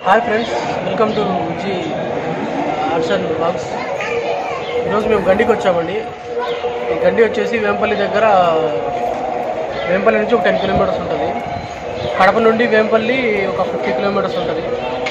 hi friends welcome to G arts and blogs ఈరోజు మేము గండికి వచ్చామండి ఈ గండి వచ్చేసి వేంపల్లి దగ్గర వేంపల్లి నుంచి ఒక టెన్ కిలోమీటర్స్ ఉంటుంది కడప నుండి వేంపల్లి ఒక ఫిఫ్టీ కిలోమీటర్స్ ఉంటుంది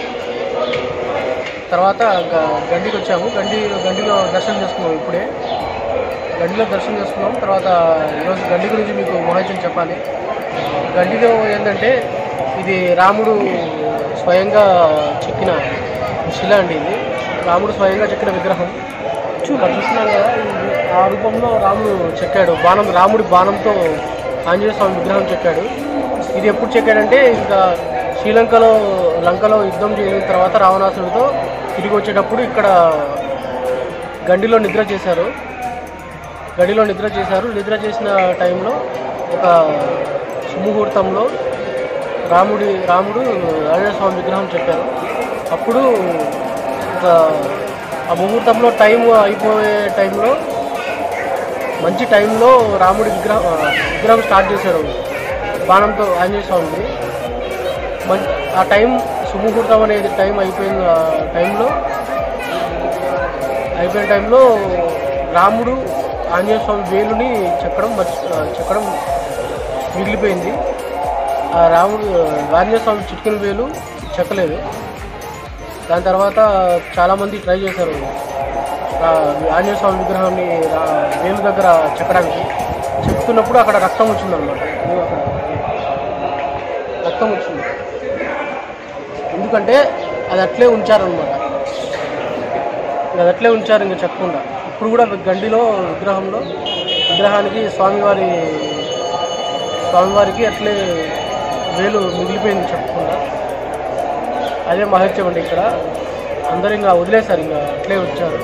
తర్వాత గ- గండికి వచ్చాము గండి గండిలో దర్శనం చేసుకున్నాం ఇప్పుడే గండిలో దర్శనం చేసుకున్నాం తర్వాత ఈరోజు గండి గురించి మీకు మహత్యం చెప్పాలి గండిలో ఏంటంటే ఇది రాముడు స్వయంగా చెక్కిన శిల అండి ఇది రాముడు స్వయంగా చెక్కిన విగ్రహం ఇక్కడ చూస్తున్నాం కదా ఇది ఆ రూపంలో రాముడు చెక్కాడు బాణం రాముడి బాణంతో ఆంజనేయ స్వామి విగ్రహం చెక్కాడు ఇది ఎప్పుడు చెక్కాడంటే ఇంకా శ్రీలంకలో లంకలో యుద్ధం చేసిన తర్వాత రావణాసుడితో తిరిగి వచ్చేటప్పుడు ఇక్కడ గండిలో నిద్ర చేశారు గడిలో నిద్ర చేశారు నిద్ర చేసిన టైంలో ఒక సుముహూర్తంలో రాముడి రాముడు ఆంజనేయ స్వామి విగ్రహం చెప్పారు అప్పుడు ఒక ఆ ముహూర్తంలో టైం అయిపోయే టైంలో మంచి టైంలో రాముడి విగ్రహం విగ్రహం స్టార్ట్ చేశారు బాణంతో ఆంజనేయ స్వామిని మం ఆ టైం సుముహూర్తం అనేది టైం అయిపోయిన ఆ టైంలో అయిపోయిన టైంలో రాముడు ఆంజనేయ స్వామి వేలుని చెక్కడం మర్చి చెక్కడం మిగిలిపోయింది ఆ రాముడు ఆంజనేయ స్వామి చిటికిన వేలు చెక్కలేదు దాని తర్వాత చాలామంది ట్రై చేశారు ఆ ఆంజనేయ స్వామి విగ్రహాన్ని రా- వేలు దగ్గర చెక్కడానికి చెప్తున్నప్పుడు అక్కడ రక్తం వచ్చిందనమాట అక్కడ రక్తం వచ్చింది ఎందుకంటే అది అట్లే ఉంచారనమాట అది అట్లే ఉంచారు ఇంకా చెప్పకుండా ఇప్పుడు కూడా గండిలో విగ్రహంలో విగ్రహానికి స్వామివారి స్వామివారికి అట్లే వేలు మిగిలిపోయింది చెప్పకుండా అదే మహత్యం అండి ఇక్కడ అందరూ ఇంకా వదిలేశారు ఇంకా అట్లే వచ్చారు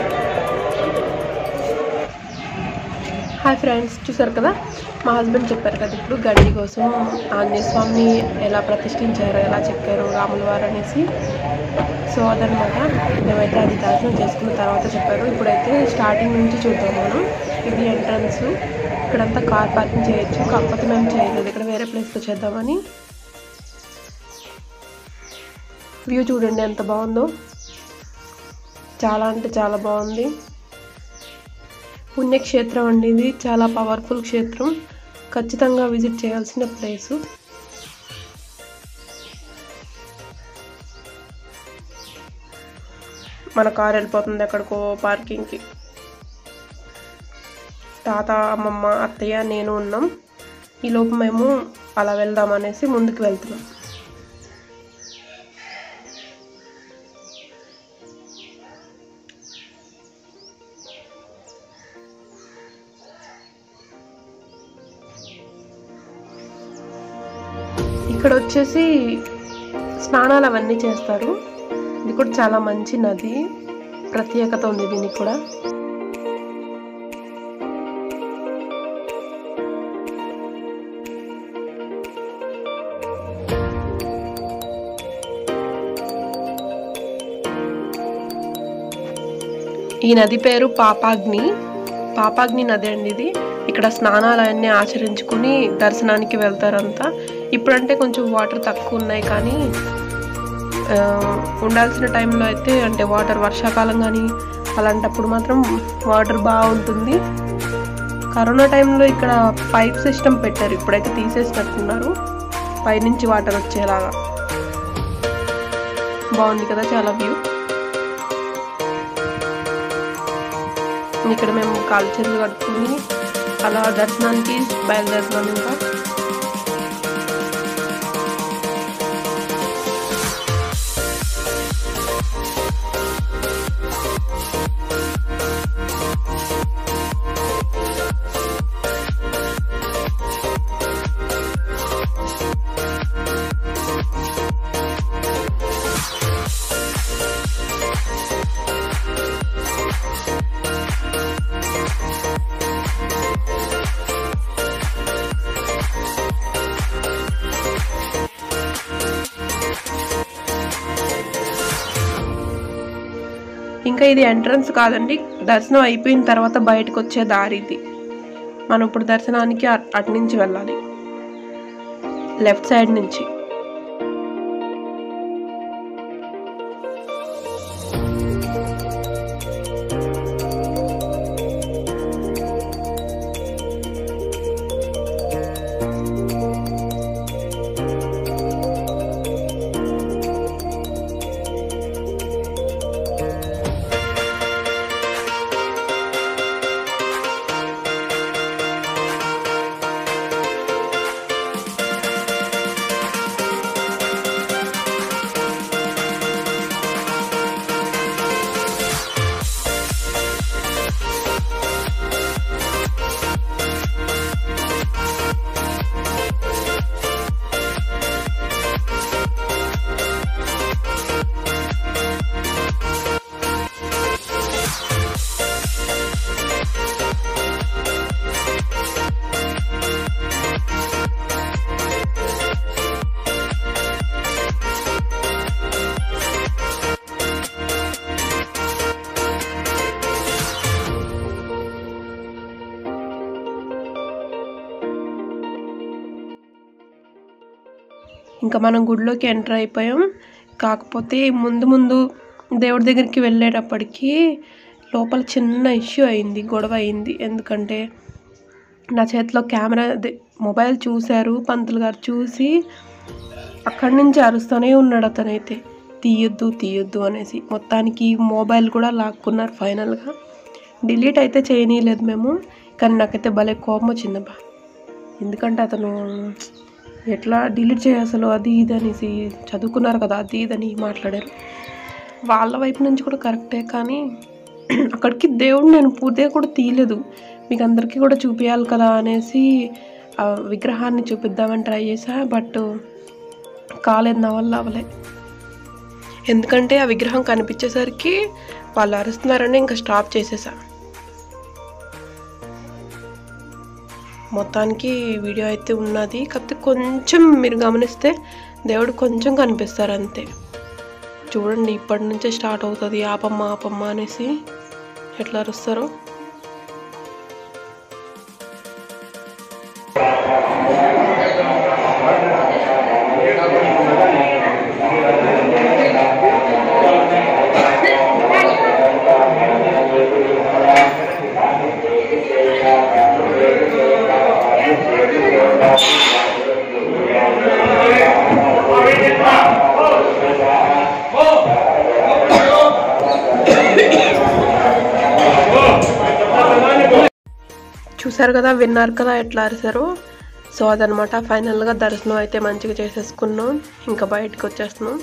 హాయ్ ఫ్రెండ్స్ చూసారు కదా మా హస్బెండ్ చెప్పారు కదా ఇప్పుడు గండి కోసం ఆంజనేయ స్వామిని ఎలా ప్రతిష్ఠించారు ఎలా చెక్కారు రాముల వారు అనేసి సో అదనమాట మేమైతే అది దర్శనం చేసుకున్న తర్వాత చెప్పారు ఇప్పుడైతే స్టార్టింగ్ నుంచి చూద్దాం మనం ఇది ఎంట్రన్స్ ఇక్కడంతా కార్ పార్కింగ్ చేయొచ్చు కాకపోతే మేము చేయలేదు ఇక్కడ వేరే ప్లేస్లో చేద్దామని వ్యూ చూడండి ఎంత బాగుందో చాలా అంటే చాలా బాగుంది పుణ్యక్షేత్రం అండి ఇది చాలా పవర్ఫుల్ క్షేత్రం ఖచ్చితంగా విజిట్ చేయాల్సిన ప్లేసు మన కార్ వెళ్ళిపోతుంది ఎక్కడికో పార్కింగ్కి తాత అమ్మమ్మ అత్తయ్య నేను ఉన్నాం ఈ లోపు మేము అలా వెళ్దాం అనేసి ముందుకు వెళ్తున్నాం ఇక్కడ వచ్చేసి స్నానాలు అవన్నీ చేస్తారు ఇది కూడా చాలా మంచి నది ప్రత్యేకత ఉంది దీనికి కూడా ఈ నది పేరు పాపాగ్ని పాపాగ్ని నది అండి ఇది ఇక్కడ స్నానాలన్నీ ఆచరించుకుని దర్శనానికి వెళ్తారంతా ఇప్పుడంటే కొంచెం వాటర్ తక్కువ ఉన్నాయి కానీ ఆ, ఉండాల్సిన టైంలో అయితే అంటే వాటర్ వర్షాకాలం కానీ అలాంటప్పుడు మాత్రం వాటర్ బాగుంటుంది కరోనా టైంలో ఇక్కడ పైప్ సిస్టమ్ పెట్టారు ఇప్పుడైతే తీసేసినట్టున్నారు పైనుంచి వాటర్ వచ్చేలాగా బాగుంది కదా చాలా వ్యూ ఇక్కడ మేము కాలు చేతులు కట్టుకుని అలా దర్శనానికి బయలుదేరుతున్నాం ఇంకా ఇంకా ఇది ఎంట్రన్స్ కాదండి దర్శనం అయిపోయిన తర్వాత బయటకు వచ్చే దారి ఇది మనం ఇప్పుడు దర్శనానికి అట్- అటు నుంచి వెళ్ళాలి లెఫ్ట్ సైడ్ నుంచి ఇంకా మనం గుడిలోకి ఎంటర్ అయిపోయాం కాకపోతే ముందు ముందు దేవుడి దగ్గరికి వెళ్ళేటప్పటికి లోపల చిన్న ఇష్యూ అయింది గొడవ అయింది ఎందుకంటే నా చేతిలో కెమెరా అదే మొబైల్ చూశారు పంతులు గారు చూసి అక్కడి నుంచి అరుస్తూనే ఉన్నాడు అతనైతే తీయొద్దు తీయొద్దు అనేసి మొత్తానికి మొబైల్ కూడా లాక్కున్నారు ఫైనల్గా డిలీట్ అయితే చేయనీయలేదు మేము కానీ నాకైతే భలే కోపం వచ్చిందబ్బా ఎందుకంటే అతను ఎట్లా డిలీట్ చేయ అసలు అది ఇది అనేసి చదువుకున్నారు కదా అది ఇదని మాట్లాడారు వాళ్ళ వైపు నుంచి కూడా కరెక్టే కానీ అక్కడికి దేవుడు నేను పూర్తిగా కూడా తీయలేదు మీకు అందరికీ కూడా చూపించాలి కదా అనేసి ఆ విగ్రహాన్ని చూపిద్దామని ట్రై చేసా బట్ కాలేదు నా వల్ల అవలే ఎందుకంటే ఆ విగ్రహం కనిపించేసరికి వాళ్ళు అరుస్తున్నారని ఇంకా స్టాప్ చేసేసా మొత్తానికి వీడియో అయితే ఉన్నది కాకపోతే కొంచెం మీరు గమనిస్తే దేవుడు కొంచెం కనిపిస్తారు అంతే చూడండి ఇప్పటి నుంచే స్టార్ట్ అవుతుంది ఆపమ్మ ఆపమ్మ అనేసి ఎట్లా అరుస్తారో చూసారు కదా విన్నారు కదా ఎట్లా అరిసారు సో అదనమాట ఫైనల్గా దర్శనం అయితే మంచిగా చేసేసుకున్నాం ఇంకా బయటకు వచ్చేస్తున్నాం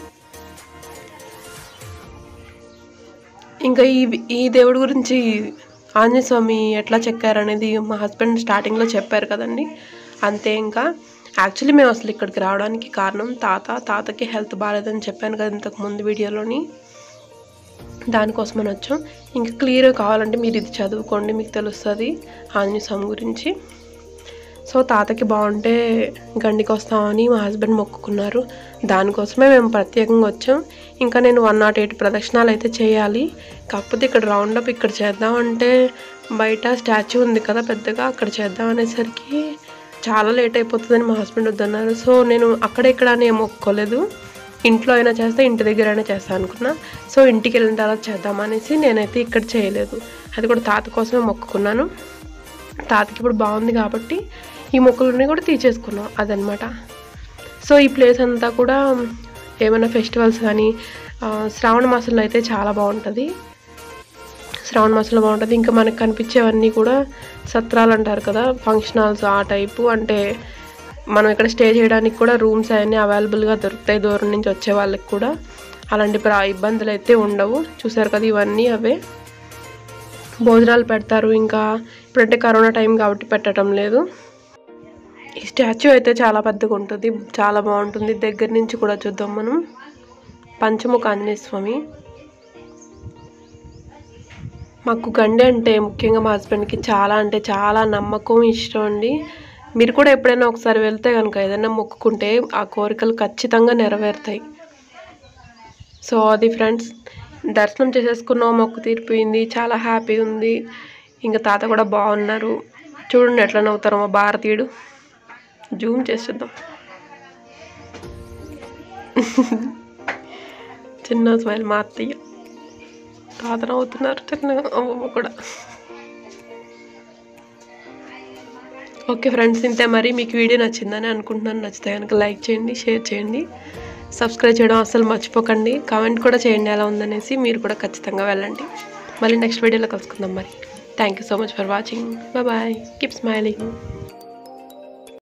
ఇంకా ఈ ఈ దేవుడి గురించి ఆంజనేయ స్వామి ఎట్లా చెక్కారనేది మా హస్బెండ్ స్టార్టింగ్లో చెప్పారు కదండి అంతే ఇంకా యాక్చువల్లీ మేము అసలు ఇక్కడికి రావడానికి కారణం తాత తాతకి హెల్త్ బాగాలేదని చెప్పాను కదా ఇంతకు ముందు వీడియోలోని దానికోసమని వచ్చాం ఇంకా క్లియర్ కావాలంటే మీరు ఇది చదువుకోండి మీకు తెలుస్తుంది ఆంజనేయ స్వామి గురించి సో తాతకి బాగుంటే గండికి వస్తామని మా హస్బెండ్ మొక్కుకున్నారు దానికోసమే మేము ప్రత్యేకంగా వచ్చాం ఇంకా నేను వన్ నాట్ ఎయిట్ ప్రదక్షిణాలు అయితే చేయాలి కాకపోతే ఇక్కడ రౌండప్ ఇక్కడ చేద్దామంటే బయట స్టాచ్యూ ఉంది కదా పెద్దగా అక్కడ చేద్దాం అనేసరికి చాలా లేట్ అయిపోతుందని మా హస్బెండ్ వద్దన్నారు సో నేను అక్కడ ఇక్కడ అని ఏం మొక్కుకోలేదు ఇంట్లో అయినా చేస్తా ఇంటి దగ్గర అయినా చేస్తా అనుకున్నా సో ఇంటికి వెళ్ళిన తర్వాత చేద్దాం అనేసి నేనైతే ఇక్కడ చేయలేదు అది కూడా తాత కోసమే మొక్కుకున్నాను తాతకి ఇప్పుడు బాగుంది కాబట్టి ఈ మొక్కలన్నీ కూడా తీసేసుకున్నాం అదనమాట సో ఈ ప్లేస్ అంతా కూడా ఏమైనా ఫెస్టివల్స్ కానీ ఆ, శ్రావణ మాసంలో అయితే చాలా బాగుంటుంది శ్రావణ మాసంలో బాగుంటుంది ఇంకా మనకు కనిపించేవన్నీ కూడా సత్రాలు అంటారు కదా ఫంక్షన్ హాల్స్ ఆ టైపు అంటే మనం ఇక్కడ స్టే చేయడానికి కూడా రూమ్స్ అవన్నీ అవైలబుల్గా దొరుకుతాయి దూరం నుంచి వచ్చే వాళ్ళకి కూడా అలాంటి ప్రా- ఇబ్బందులు అయితే ఉండవు చూసారు కదా ఇవన్నీ అవే భోజనాలు పెడతారు ఇంకా ఇప్పుడంటే కరోనా టైం కాబట్టి పెట్టడం లేదు ఈ స్టాచ్యూ అయితే చాలా పెద్దగా ఉంటుంది చాలా బాగుంటుంది దగ్గర నుంచి కూడా చూద్దాం మనం పంచముఖ ఆంజనేయ స్వామి మాకు గండి అంటే ముఖ్యంగా మా హస్బెండ్కి చాలా అంటే చాలా నమ్మకం ఇష్టం అండి మీరు కూడా ఎప్పుడైనా ఒకసారి వెళ్తే కనుక ఏదైనా మొక్కుకుంటే ఆ కోరికలు ఖచ్చితంగా నెరవేరుతాయి సో అది ఫ్రెండ్స్ దర్శనం చేసేసుకున్నాం మొక్కు తీరిపోయింది చాలా హ్యాపీ ఉంది ఇంకా తాత కూడా బాగున్నారు చూడండి ఎట్లా నవ్వుతారో మా భారతీయుడు జూమ్ చేసేద్దాం చిన్న స్మైల్ మా అత్తయ్య తాత నవ్వుతున్నారు చిన్న అమ్మమ్మ కూడా ఓకే ఫ్రెండ్స్ ఇంతే మరి మీకు వీడియో నచ్చిందని అనుకుంటున్నాను నచ్చితే కనుక లైక్ చేయండి షేర్ చేయండి సబ్స్క్రైబ్ చేయడం అస్సలు మర్చిపోకండి కామెంట్ కూడా చేయండి ఎలా ఉందనేసి మీరు కూడా ఖచ్చితంగా వెళ్ళండి మళ్ళీ నెక్స్ట్ వీడియోలో కలుసుకుందాం మరి thank you so much for watching bye keep smiling